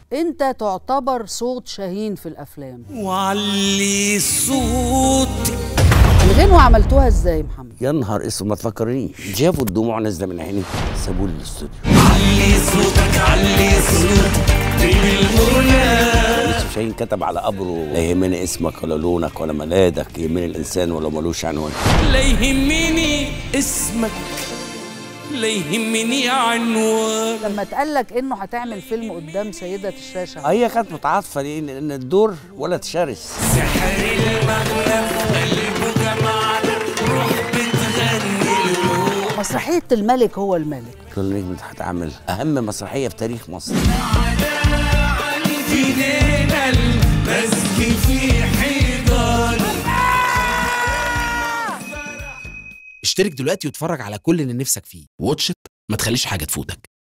انت تعتبر صوت شاهين في الافلام وعلي صوتي الغنوة عملتوها ازاي محمد يا نهار اسود ما تفكرنيش شافوا الدموع نازله من عيني سابوا لي الاستوديو علي صوتك علي صوتك بالمنى يوسف شاهين كتب على قبره لا يهمني اسمك ولا لونك ولا ميلادك يهمني الانسان ولا ملوش عنوان لا يهمني اسمك لا يهمني عنوان لما اتقالك انه هتعمل فيلم قدام سيدة الشاشة هي كانت متعاطفه ليه لان الدور ولد شرس سحر المغنى في قلبه جمعنا روح بتغني له مسرحية الملك هو الملك كل نجم هتعمل اهم مسرحيه في تاريخ مصر في ليلة المسك في حيطان اشترك دلوقتي واتفرج على كل اللي نفسك فيه واتش إت، ما تخليش حاجة تفوتك